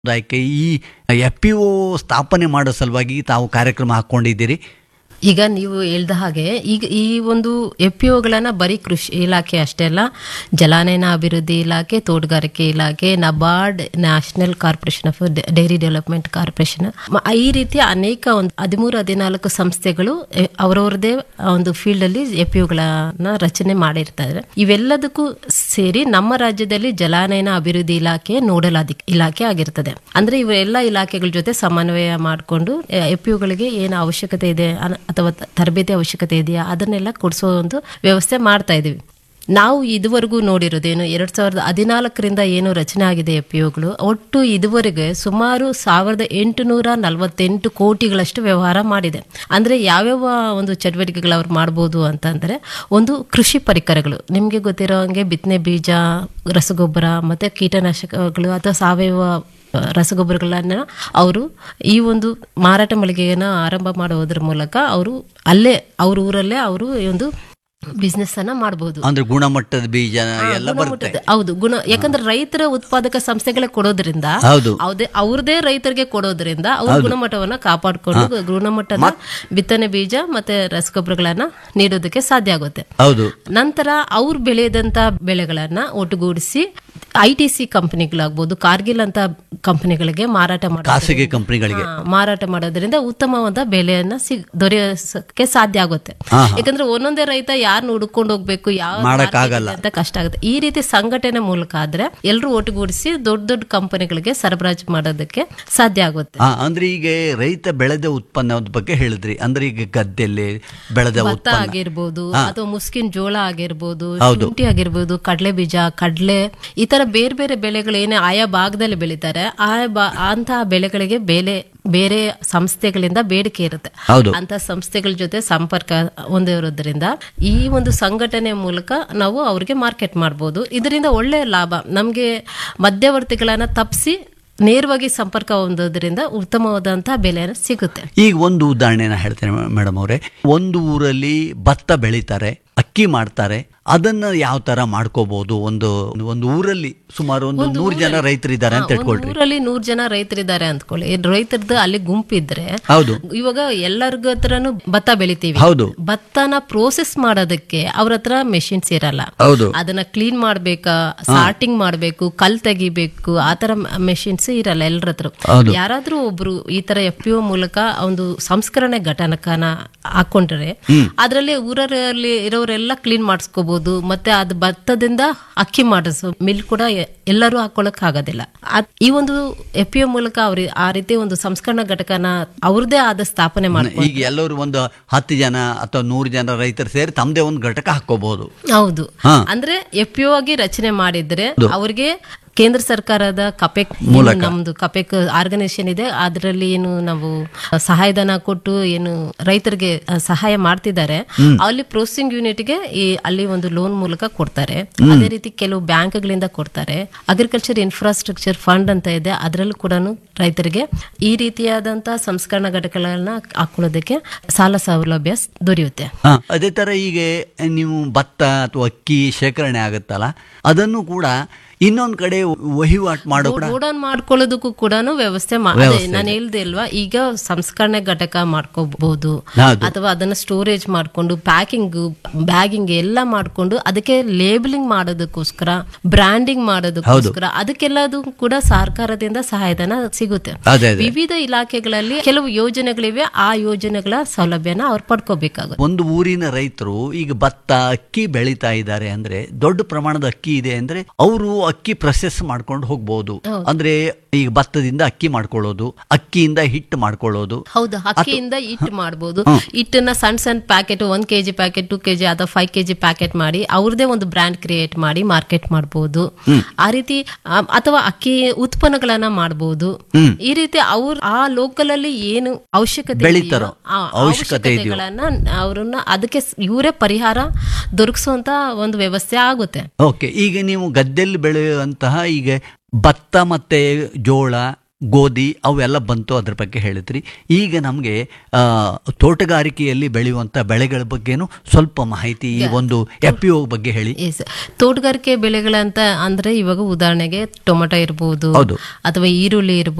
ಸಮುದಾಯಕ್ಕೆ ಈ F P O ಸ್ಥಾಪನೆ ಮಾಡೋ ಸಲುವಾಗಿ ತಾವು ಕಾರ್ಯಕ್ರಮ ಹಾಕ್ಕೊಂಡಿದ್ದೀರಿ ಈಗ ನೀವು ಹೇಳ್ದ ಹಾಗೆ ಈಗ ಈ ಒಂದು ಎಫ್ ಪಿ ಒಗಳನ್ನ ಬರೀ ಕೃಷಿ ಇಲಾಖೆ ಅಷ್ಟೇ ಅಲ್ಲ ಜಲಾನಯನ ಅಭಿವೃದ್ಧಿ ಇಲಾಖೆ ತೋಟಗಾರಿಕೆ ಇಲಾಖೆ NABARD national corporation of dairy development corporation ಮ- ಈ ರೀತಿ ಅನೇಕ ಒಂದು ಹದಿಮೂರು ಹದಿನಾಲ್ಕು ಸಂಸ್ಥೆಗಳು ಎ, ಅವರವರದೇ ಒಂದು ಫೀಲ್ಡ್ ಅಲ್ಲಿ ಎಫ್ ಪಿ ಒಗಳನ್ನ ರಚನೆ ಮಾಡಿರ್ತಾರೆ ಇವೆಲ್ಲದಕ್ಕೂ ಸೇರಿ ನಮ್ಮ ರಾಜ್ಯದಲ್ಲಿ ಜಲಾನಯನ ಅಭಿವೃದ್ಧಿ ಇಲಾಖೆ ನೋಡಲ್ ಅಧಿ ಇಲಾಖೆ ಆಗಿರ್ತದೆ ಅಂದ್ರೆ ಇವೆಲ್ಲ ಇಲಾಖೆಗಳ ಜೊತೆ ಸಮನ್ವಯ ಮಾಡಿಕೊಂಡು ಎಫ್ ಪಿ ಗಳಿಗೆ ಏನು ಅವಶ್ಯಕತೆ ಇದೆ ಅನ- ಅಥವಾ ತ- ತರಬೇತಿ ಅವಶ್ಯಕತೆ ಇದೆಯಾ ಅದನ್ನೆಲ್ಲ ಕೊಡಿಸೋ ಒಂದು ವ್ಯವಸ್ಥೆ ಮಾಡ್ತಾ ಇದೀವಿ ನಾವು ಇದುವರೆಗೂ ನೋಡಿರೋದೇನು ಎರಡ್ ಸಾವಿರದ ಹದಿನಾಲ್ಕರಿಂದ ಏನು ರಚನೆ ಆಗಿದೆ ಎಫ್ ಪಿ ಒಗಳು ಒಟ್ಟು ಇದುವರೆಗೆ ಸುಮಾರು ಸಾವಿರದ ಎಂಟುನೂರ ನಲವತ್ತೆಂಟು ಕೋಟಿಗಳಷ್ಟು ವ್ಯವಹಾರ ಮಾಡಿದೆ ಅಂದ್ರೆ ಯಾವ್ಯಾವ ಒಂದು ಚಟುವಟಿಕೆಗಳು ಅವ್ರು ಮಾಡ್ಬೋದು ಅಂತಂದ್ರೆ ಒಂದು ಕೃಷಿ ಪರಿಕರಗಳು ನಿಮ್ಗೆ ಗೊತ್ತಿರೋ ಹಂಗೆ ಬಿತ್ತನೆ ಬೀಜ ರಸಗೊಬ್ಬರ ಮತ್ತೆ ಕೀಟನಾಶಕಗಳು ಅಥವಾ ಸಾವಯವ ರಸಗೊಬ್ಬರಗಳನ್ನ ಅವರು ಈ ಒಂದು ಮಾರಾಟ ಮಳಿಗೆಯನ್ನು ಆರಂಭ ಮಾಡುವುದರ ಮೂಲಕ ಅವರು ಅಲ್ಲೇ ಅವ್ರ ಊರಲ್ಲೇ ಅವರು ಈ ಒಂದು ಬಿಸ್ನೆಸ್ ಅನ್ನ ಮಾಡಬಹುದು ಅಂದ್ರೆ ಗುಣಮಟ್ಟದ ಬೀಜ ಎಲ್ಲ ಬರುತ್ತೆ ಹೌದು ಗುಣ ಯಾಕಂದ್ರೆ ರೈತರ ಉತ್ಪಾದಕ ಸಂಸ್ಥೆಗಳೇ ಕೊಡೋದ್ರಿಂದ ಹೌದು ಅವ್ದೇ ಅವ್ರದೇ ರೈತರಿಗೆ ಕೊಡೋದ್ರಿಂದ ಅವ್ರ ಗುಣಮಟ್ಟವನ್ನ ಕಾಪಾಡಿಕೊಂಡು ಗುಣಮಟ್ಟದ ಬಿತ್ತನೆ ಬೀಜ ಮತ್ತೆ ರಸಗೊಬ್ಬರಗಳನ್ನ ನೀಡೋದಕ್ಕೆ ಸಾಧ್ಯ ಆಗುತ್ತೆ ಹೌದು ನಂತರ ಅವ್ರು ಬೆಳೆದಂತ ಬೆಳೆಗಳನ್ನ ಒಟ್ಟುಗೂಡಿಸಿ ಐ ಟಿ ಸಿ ಕಂಪನಿಗಳಾಗ್ಬೋದು ಕಾರ್ಗಿಲ್ ಅಂತ ಕಂಪನಿಗಳಿಗೆ ಮಾರಾಟ ಮಾಡಿ ಖಾಸಗಿ ಕಂಪನಿಗಳಿಗೆ ಮಾರಾಟ ಮಾಡೋದ್ರಿಂದ ಉತ್ತಮವಾದ ಬೆಲೆಯನ್ನ ಸಿಗ್ ದೊರೆಯೋಕೆ ಸಾಧ್ಯ ಆಗುತ್ತೆ ಯಾಕಂದ್ರೆ ಒಂದೊಂದೇ ರೈತ ಯಾರನ್ನ ಹುಡುಕೊಂಡು ಹೋಗ್ಬೇಕು ಯಾವ ಮಾಡಕ್ಕಾಗಲ್ಲ. ಮಾರ್ಕೆಟ್ ಅಂತ ಕಷ್ಟ ಆಗುತ್ತೆ ಈ ರೀತಿ ಸಂಘಟನೆ ಮೂಲಕ ಆದ್ರೆ ಎಲ್ಲರೂ ಒಟ್ಟುಗೂಡಿಸಿ ದೊಡ್ಡ ದೊಡ್ಡ ಕಂಪನಿಗಳಿಗೆ ಸರಬರಾಜು ಮಾಡೋದಕ್ಕೆ ಸಾಧ್ಯ ಆಗುತ್ತೆ ಆ, ಅಂದ್ರೆ ಈಗ ರೈತ ಬೆಳೆದ ಉತ್ಪನ್ನದ ಬಗ್ಗೆ ಹೇಳಿದ್ರಿ ಅಂದ್ರೆ ಈಗ ಗದ್ದೆಯಲ್ಲಿ ಬೆಳೆದ ಭತ್ತ ಉತ್ಪನ್ನ ಆಗಿರ್ಬೋದು ಅಥವಾ ಮುಸ್ಕಿನ್ ಜೋಳ ಆಗಿರ್ಬೋದು ಹೌದು. ಶುಂಠಿ ಆಗಿರ್ಬೋದು ಕಡಲೆ ಬೀಜ ಕಡಲೆ ಈ ತರ ಬೇರೆ ಬೇರೆ ಬೆಳೆಗಳು ಏನೇ ಆಯಾ ಭಾಗದಲ್ಲಿ ಬೆಳೀತಾರೆ ಆಯಾ ಬಾ ಅಂತಹ ಬೆಳೆಗಳಿಗೆ ಬೇರೆ ಬೇರೆ ಸಂಸ್ಥೆಗಳಿಂದ ಬೇಡಿಕೆ ಇರುತ್ತೆ ಹೌದು ಅಂತ ಸಂಸ್ಥೆಗಳ ಜೊತೆ ಸಂಪರ್ಕ ಹೊಂದಿರೋದ್ರಿಂದ ಈ ಒಂದು ಸಂಘಟನೆ ಮೂಲಕ ನಾವು ಅವ್ರಿಗೆ ಮಾರ್ಕೆಟ್ ಮಾಡ್ಬೋದು ಇದರಿಂದ ಒಳ್ಳೆ ಲಾಭ ನಮಗೆ ಮಧ್ಯವರ್ತಿಗಳನ್ನ ತಪ್ಪಿಸಿ ನೇರವಾಗಿ ಸಂಪರ್ಕ ಹೊಂದೋದ್ರಿಂದ ಉತ್ತಮವಾದಂತಹ ಬೆಲೆ ಸಿಗುತ್ತೆ ಈಗ ಒಂದು ಉದಾಹರಣೆನ ಹೇಳ್ತೇನೆ ಮೇಡಮ್ ಅವರೇ ಒಂದು ಊರಲ್ಲಿ ಭತ್ತ ಬೆಳೀತಾರೆ ಅಕ್ಕಿ ಮಾಡ್ತಾರೆ ಅದನ್ನ ಯಾವ ತರ ಮಾಡ್ಕೋಬಹುದು ಒಂದು ಒಂದು ಊರಲ್ಲಿ ಸುಮಾರು ಒಂದು ನೂರು ಜನ ರೈತರಿದ್ದಾರೆ ಅಂತ ಇಟ್ಕೊಳ್ರಿ ಊರಲ್ಲಿ ನೂರ್ ಜನ ರೈತರಿದ್ದಾರೆ ಅಂದ್ಕೊಳ್ಳಿ ರೈತರದ್ದು ಅಲ್ಲಿ ಗುಂಪಿದ್ರೆ ಹೌದು ಇವಾಗ ಎಲ್ಲರಿಗ ಹತ್ರನು ಭತ್ತ ಬೆಳಿತೀವಿ ಹೌದು ಭತ್ತನ ಪ್ರೋಸೆಸ್ ಮಾಡೋದಕ್ಕೆ ಅವ್ರ ಹತ್ರ ಮೆಷಿನ್ಸ್ ಇರಲ್ಲ ಹೌದು ಅದನ್ನ ಕ್ಲೀನ್ ಮಾಡ್ಬೇಕಾ ಸಾರ್ಟಿಂಗ್ ಮಾಡ್ಬೇಕು ಕಲ್ ತೆಗಿಬೇಕು ಆತರ ಮೆಷಿನ್ಸ್ ಇರಲ್ಲ ಎಲ್ಲರ ಹತ್ರ ಹೌದು. ಯಾರಾದ್ರೂ ಒಬ್ರು ಈ ತರ ಎಫ್ ಪಿ ಮೂಲಕ ಒಂದು ಸಂಸ್ಕರಣೆ ಘಟಕನ ಹಾಕೊಂಡ್ರೆ ಅದ್ರಲ್ಲಿ ಊರಲ್ಲಿ ಇರೋರೆಲ್ಲ ಕ್ಲೀನ್ ಮಾಡಿಸ್ಕೋಬಹುದು ಮತ್ತೆ ಅದು ಭತ್ತದಿಂದ ಅಕ್ಕಿ ಮಾಡಿಸೋ ಮಿಲ್ ಕೂಡ ಎ- ಎಲ್ಲರೂ ಹಾಕೊಳಕ್ ಆಗೋದಿಲ್ಲ ಅದ್- ಈ ಒಂದು ಎಫ್ ಪಿ ಮೂಲಕ ಅವ್ರ ಆ ರೀತಿ ಒಂದು ಸಂಸ್ಕರಣಾ ಘಟಕನ ಅವ್ರದೇ ಆದ ಸ್ಥಾಪನೆ ಮಾಡ್ಕೊಂಡು ಈಗ ಎಲ್ಲರೂ ಒಂದು ಹತ್ತು ಜನ ಅಥವಾ ನೂರು ಜನ ರೈತರು ಸೇರಿ ತಮ್ಮದೇ ಒಂದು ಘಟಕ ಹಾಕೋಬಹುದು ಹೌದು ಹಾ. ಅಂದ್ರೆ ಎಫ್ ಆಗಿ ರಚನೆ ಮಾಡಿದ್ರೆ ಅವ್ರಿಗೆ ಕೇಂದ್ರ ಸರ್ಕಾರದ ಕಪೆಕ್ ಮೂಲಕ. ಏನು ನಮ್ದು ಕಪೆಕ್ ಆರ್ಗನೈಸೇಷನ್ ಇದೆ ಅದರಲ್ಲಿ ಏನು ನಾವು ಸಹಾಯಧನ ಕೊಟ್ಟು ಏನು ರೈತರಿಗೆ ಆ, ಸಹಾಯ ಮಾಡ್ತಿದ್ದಾರೆ ಅಲ್ಲಿ ಪ್ರೊಸೆಸಿಂಗ್ ಯೂನಿಟ್ಗೆ ಈ ಅಲ್ಲಿ ಒಂದು ಲೋನ್ ಮೂಲಕ ಕೊಡ್ತಾರೆ ಅದೇ ರೀತಿ ಕೆಲವು ಬ್ಯಾಂಕ್ಗಳಿಂದ ಕೊಡ್ತಾರೆ ಅಗ್ರಿಕಲ್ಚರ್ ಇನ್ಫ್ರಾಸ್ಟ್ರಕ್ಚರ್ ಫಂಡ್ ಅಂತ ಇದೆ ಅದರಲ್ಲೂ ಕೂಡ ರೈತರಿಗೆ ಈ ರೀತಿಯಾದಂತ ಸಂಸ್ಕರಣಾ ಘಟಕಗಳನ್ನ ಹಾಕೊಳ್ಳೋದಕ್ಕೆ ಸಾಲ ಸೌಲಭ್ಯ ಸ್- ದೊರೆಯುತ್ತೆ ಹಾ, ಅದೇ ತರ ಈಗ ನೀವು ಭತ್ತ ಅಥವಾ ಅಕ್ಕಿ ಶೇಖರಣೆ ಆಗುತ್ತಲ್ಲ ಅದನ್ನು ಕೂಡ ಇನ್ನೊಂದ್ ಕಡೆ ವಹಿವಾಟು ಮಾಡೋ ಕೂಡ ಗೋಡೌನ್ ಮಾಡ್ಕೊಳ್ಳೋದಕ್ಕೂ ಕೂಡ ವ್ಯವಸ್ಥೆ ಮಾ- ಅದೇ ನಾನು ಹೇಳ್ದೆ ಅಲ್ವಾ ಈಗ ಸಂಸ್ಕರಣೆ ಘಟಕ ಮಾಡ್ಕೋಬಹುದು ಹೌದು. ಅಥವಾ ಅದನ್ನ ಸ್ಟೋರೇಜ್ ಮಾಡ್ಕೊಂಡು ಪ್ಯಾಕಿಂಗ್ ಬ್ಯಾಗಿಂಗ್ ಎಲ್ಲ ಮಾಡ್ಕೊಂಡು ಅದಕ್ಕೆ ಲೇಬಲಿಂಗ್ ಮಾಡೋದಕ್ಕೋಸ್ಕರ ಬ್ರ್ಯಾಂಡಿಂಗ್ ಮಾಡೋದಕ್ಕೋಸ್ಕರ ಅದಕ್ಕೆಲ್ಲದು ಕೂಡ ಸರ್ಕಾರದಿಂದ ಸಹಾಯಧನ ಸಿಗುತ್ತೆ ಅದೇ ಅದೇ ವಿವಿಧ ಇಲಾಖೆಗಳಲ್ಲಿ ಕೆಲವು ಯೋಜನೆಗಳಿವೆ ಆ ಯೋಜನೆಗಳ ಸೌಲಭ್ಯನ ಅವ್ರು ಪಡ್ಕೋಬೇಕಾಗುತ್ತೆ ಒಂದು ಊರಿನ ರೈತರು ಈಗ ಭತ್ತ ಅಕ್ಕಿ ಬೆಳೀತಾ ಇದ್ದಾರೆ ಅಂದ್ರೆ ದೊಡ್ಡ ಪ್ರಮಾಣದ ಅಕ್ಕಿ ಇದೆ ಅಂದ್ರೆ ಅವರು ಅಕ್ಕಿ ಪ್ರೊಸೆಸ್ ಮಾಡ್ಕೊಂಡು ಹೋಗ್ಬೋದು ಅಂದ್ರೆ ಈಗ ಭತ್ತದಿಂದ ಅಕ್ಕಿ ಮಾಡ್ಕೊಳ್ಳೋದು ಅಕ್ಕಿಯಿಂದ ಹಿಟ್ಟು ಮಾಡ್ಕೊಳ್ಳೋದು ಹೌದು ಅಕ್ಕಿಯಿಂದ ಹಿಟ್ಟು ಮಾಡ್ಬೋದು ಹಿಟ್ಟನ್ನ ಸಣ್ಣ ಸಣ್ಣ ಪ್ಯಾಕೆಟ್ ಒಂದ್ ಕೆಜಿ ಪ್ಯಾಕೆಟ್ ಟೂ ಕೆಜಿ ಅಥವಾ ಫೈವ್ ಕೆಜಿ ಪ್ಯಾಕೆಟ್ ಮಾಡಿ ಅವ್ರದೇ ಒಂದು ಬ್ರ್ಯಾಂಡ್ ಕ್ರಿಯೇಟ್ ಮಾಡಿ ಮಾರ್ಕೆಟ್ ಮಾಡ್ಬೋದು ಆ ರೀತಿ ಆ, ಅಥವಾ ಅಕ್ಕಿ ಉತ್ಪನ್ನಗಳನ್ನ ಮಾಡ್ಬೋದು ಈ ರೀತಿ ಅವ್ರ ಆ ಲೋಕಲ್ ಅಲ್ಲಿ ಏನು ಅವಶ್ಯಕತೆ ಬೆಳೀತಾರೋ, ಇದೆಯೋ, ಆ ಅವಶ್ಯಕತೆ ಇದೆಯೋ. ಅವಶ್ಯಕತೆಗಳನ್ನ ಅವ್ರನ್ನ ಅದಕ್ಕೆ ಸ್- ಇವರೇ ಪರಿಹಾರ ದೊರಕಿಸುವಂತ ಒಂದು ವ್ಯವಸ್ಥೆ ಆಗುತ್ತೆ ಓಕೆ ಈಗ ನೀವು ಗದ್ದೆಯಲ್ಲಿ ಬೆಳೆಯುವಂತಹ ಈಗ ಭತ್ತ ಮತ್ತೆ ಜೋಳ ಗೋಧಿ ಅವೆಲ್ಲ ಬಂತು ಅದ್ರ ಬಗ್ಗೆ ಹೇಳಿದ್ರಿ ಈಗ ನಮಗೆ ತೋಟಗಾರಿಕೆಯಲ್ಲಿ ಬೆಳೆಯುವಂಥ ಬೆಳೆಗಳ ಬಗ್ಗೆನೂ ಸ್ವಲ್ಪ ಮಾಹಿತಿ ಈ ಒಂದು ಎಫ್ ಪಿ ಬಗ್ಗೆ ಹೇಳಿ ಎಸ್ ತೋಟಗಾರಿಕೆ ಬೆಳೆಗಳಂತ ಅಂದ್ರೆ ಇವಾಗ ಉದಾಹರಣೆಗೆ ಟೊಮೆಟೊ ಇರ್ಬೋದು ಹೌದು. ಅಥವಾ ಈರುಳ್ಳಿ ಇರ್ಬೋದು